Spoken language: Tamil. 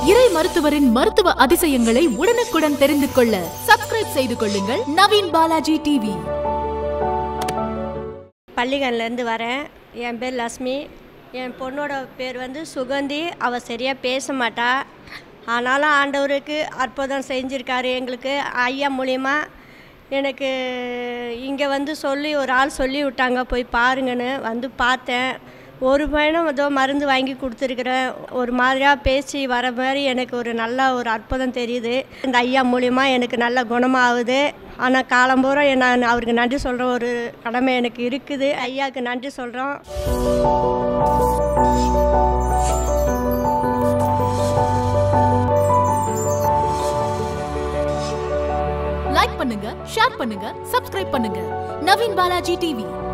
இறை மருத்துவரின் மருத்துவ அதிசயங்களை உடனுக்குடன் தெரிந்து கொள்ள சப்ஸ்கிரைப் செய்து கொள்ளுங்கள் நவீன் பாலாஜி டிவி பள்ளிகன்லேருந்து வரேன் என் பேர் லக்ஷ்மி என் பொண்ணோட பேர் வந்து சுகந்தி அவள் சரியாக பேச மாட்டா ஆனாலும் ஆண்டவருக்கு அற்புதம் செஞ்சுருக்காரு எங்களுக்கு ஐயா மூலியமா எனக்கு இங்கே வந்து சொல்லி ஒரு ஆள் சொல்லி விட்டாங்க போய் பாருங்கன்னு வந்து பார்த்தேன் ஒரு பையனும் ஏதோ மருந்து வாங்கி கொடுத்துருக்குறேன் ஒரு மாதிரியாக பேசி வர மாதிரி எனக்கு ஒரு நல்ல ஒரு அற்புதம் தெரியுது இந்த ஐயா மூலியமா எனக்கு நல்ல குணமாகுது ஆனால் காலம்பூரா நான் அவருக்கு நன்றி சொல்கிற ஒரு கடமை எனக்கு இருக்குது ஐயாவுக்கு நன்றி சொல்கிறோம் லைக் பண்ணுங்க ஷேர் பண்ணுங்க சப்ஸ்கிரைப் பண்ணுங்க நவீன் பாலாஜி டிவி